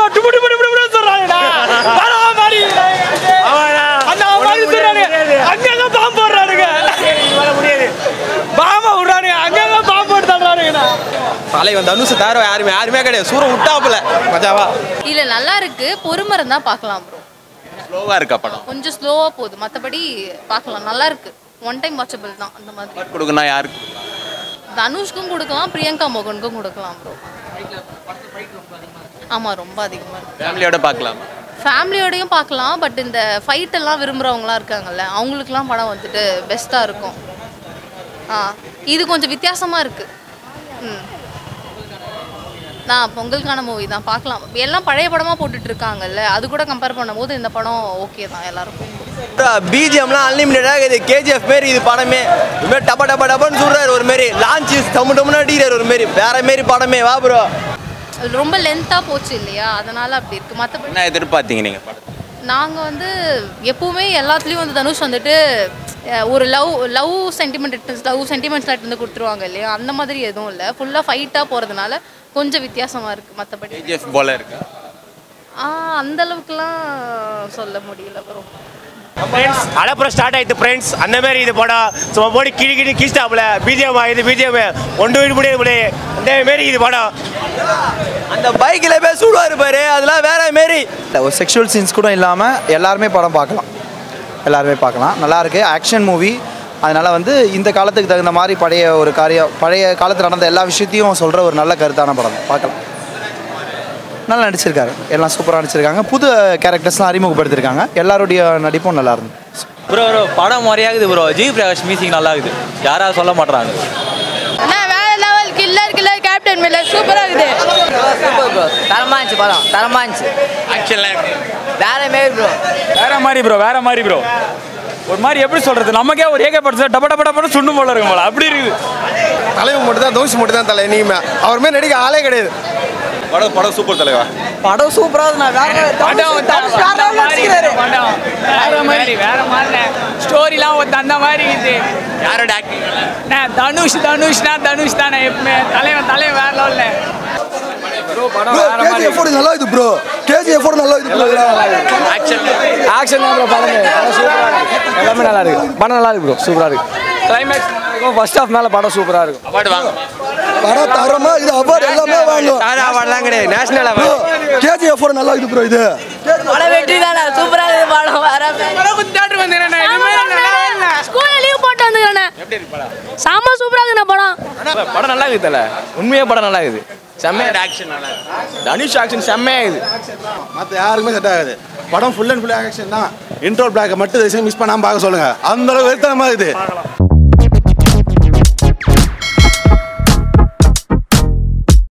டுபுடி புடி புடி புடி சொல்றானுடா வரா மாடி அந்த மாதிரி சொல்றானு அங்கங்க பாம்பு போடுறானுங்க பாம்பு விடுறானுங்க அங்கங்க பாம்பு போட்டு தள்ளுறானுங்கண்ணா தலைவன் தனுஷ் தவிர யாருமே யாருமே கிடையாது சூரம் விட்டாப்புல மஜாவா இல்ல நல்லா இருக்கு பொறுமை இருந்தா பார்க்கலாம் ப்ரோ ஸ்லோவா இருக்கா படம் கொஞ்சம் ஸ்லோவா போகுது மத்தபடி பார்க்கலாம் நல்லா இருக்கு ஒன் டைம் வாட்சபிள் தான் அந்த மாதிரி கொடுக்கணும் யாருக்கு தனுஷ்க்கும் கொடுக்கலாம் பிரியங்கா மோகனுக்கும் கொடுக்கலாம் ப்ரோ ஆமா ரொம்ப அதிகமா இருக்கு ஃபேமிலியோட பார்க்கலாம் ஃபேமிலியோடையும் பார்க்கலாம் பட் இந்த ஃபைட் எல்லாம் விரும்புறவங்கலாம் இருக்காங்கல்ல அவங்களுக்குலாம் படம் வந்துட்டு பெஸ்ட்டாக இருக்கும் ஆ இது கொஞ்சம் வித்தியாசமாக இருக்கு ம் நான் பொங்கலுக்கான மூவி தான் பார்க்கலாம் எல்லாம் பழைய படமாக போட்டுட்டு இருக்காங்கல்ல அது கூட கம்பேர் பண்ணும்போது இந்த படம் ஓகே தான் எல்லாருக்கும் பிஜிஎம்லாம் அன்லிமிட்டடாக இது கேஜிஎஃப் மாரி இது படமே இது மாதிரி டப டப டபன்னு சொல்றாரு ஒரு மாரி லான்ச் டம்மு டம்முன்னு அடிக்கிறார் ஒரு மாரி வேற மாரி படமே வா ப்ரோ அது ரொம்ப லென்த்தாக போச்சு இல்லையா அதனால அப்படி இருக்கு மற்றபடி என்ன எதிர்பார்த்தீங்க நீங்க படம் நாங்கள் வந்து எப்பவுமே எல்லாத்துலேயும் வந்து தனுஷ் வந்துட்டு அஹ், ஒரு லவ் லவ் சென்டிமெண்ட் லவ் சென்டிமெண்ட்ஸ்லாம் இருந்து கொடுத்துருவாங்க இல்லையா அந்த மாதிரி எதுவும் இல்லை ஃபுல்லாக ஃபைட்டாக போகிறதுனால கொஞ்சம் வித்தியாசமாக இருக்குது மற்றபடி கேஜிஎஃப் போல இருக்கா ஆ அந்த அளவுக்குலாம் சொல்ல முடியல ப்ரோ ஃப்ரெண்ட்ஸ் அடப்புறம் ஸ்டார்ட் ஆயிடுது ஃப்ரெண்ட்ஸ் அந்த மாதிரி இது படம் சும்மா போடி கிழி கிழி கீஸ்டாப்ல பிஜிஎம் இது பிஜிஎம் ஒன்று வீடு முடியாது முடியாது அந்த மாரி இது படம் அந்த பைக்கில் போய் சூடுவார் பாரு அதெல்லாம் வேற மாரி ஒரு செக்ஷுவல் சீன்ஸ் கூட இல்லாமல் எல்லாருமே படம் பார்க்கலாம் எல்லாருமே பார்க்கலாம் நல்லா இருக்கு ஆக்ஷன் மூவி அதனால் வந்து இந்த காலத்துக்கு தகுந்த மாதிரி பழைய ஒரு காரியம் பழைய காலத்தில் நடந்த எல்லா விஷயத்தையும் சொல்கிற ஒரு நல்ல கருத்தான படம் தான். பார்க்கலாம் நல்லா நடிச்சிருக்காரு எல்லாம் சூப்பராக நடிச்சிருக்காங்க புது கேரக்டர்ஸ்லாம் அறிமுகப்படுத்திருக்காங்க எல்லாருடைய நடிப்பும் நல்லா இருந்தது ப்ரோ ப்ரோ படம் மாதிரியாகுது ப்ரோ ஜி பிரகாஷ் மியூசிக் நல்லா இருக்குது யாராவது சொல்ல மாட்றாங்க அண்ணா வேற level killer killer Captain Miller சூப்பராக இருக்குது சூப்பர் ப்ரோ தரமா இருந்துச்சு படம் தரமா இருந்துச்சு ஆக்ஷன்லாம் எப்படி வேற மாரி ப்ரோ வேற மாதிரி ப்ரோ வேற மாதிரி ப்ரோ ஒரு மாதிரி எப்படி சொல்றது நமக்கே ஒரு ஏகப்பட்ட டப டப டபன்னு சுண்டு போல இருக்கும் போல அப்படி இருக்குது தலைவன் மட்டும் தான் தோசி மட்டும் தான் தலை இனிமே அவர் மாதிரி நடிக்க ஆளே கிடையாது படம் படம் சூப்பர் தலைவா படம் சூப்பரா வேற மாதிரி வேற மாதிரி ஸ்டோரிலாம் ஒரு அந்த மாதிரி இது யாரோட ஆக்டிங் நான் தனுஷ் தனுஷ்னா தனுஷ் தானே எப்பவுமே தலைவன் தலைவன் வேற லெவல்ல கேஜிஎஃப் நல்லா இது ப்ரோ கேஜிஎஃப் நல்லா இது ஆக்ஷன் ஆக்ஷன் தான் ப்ரோ படம் படம் சூப்பராக இருக்கு எல்லாமே நல்லா இருக்கு படம் நல்லா இருக்கு ப்ரோ சூப்பராக இருக்கு கிளைமேக்ஸ் ஃபர்ஸ்ட் ஹாஃப் மேலே படம் சூப்பராக இருக்கும் அவார்டு வாங்க படம் தரமா இது அவார்டு எல்லாமே வாங்கும் சார் அவார்ட்லாம் கிடையாது நேஷனல் அவார்டு கேஜிஎஃப் நல்லா இது ப்ரோ இது படம் வெற்றி தானே சூப்பரா இருக்குது படம் வேற தேட்டர் வந்துடுறேன் ஸ்கூல்ல லீவ் போட்டு வந்துக்கிறேன் எப்படி இருக்கு படம் செம்ம சூப்பராக இருக்குண்ணா படம் படம் நல்லா இருக்குது தல உண்மையாக படம் நல்லா இருக்குது செம்மையா ஆக்ஷன் நல்லா இருக்கு. தனுஷ் ஆக்ஷன் செம்மையா இருக்குது மற்ற யாருக்குமே செட் ஆகாது படம் ஃபுல் அண்ட் ஃபுல் ஆக்ஷன் தான் இன்ட்ரோ பிளாக் மட்டும் மிஸ் பண்ணாம பார்க்க சொல்லுங்க அந்த அளவுக்கு வெறுத்தனமா இருக்குது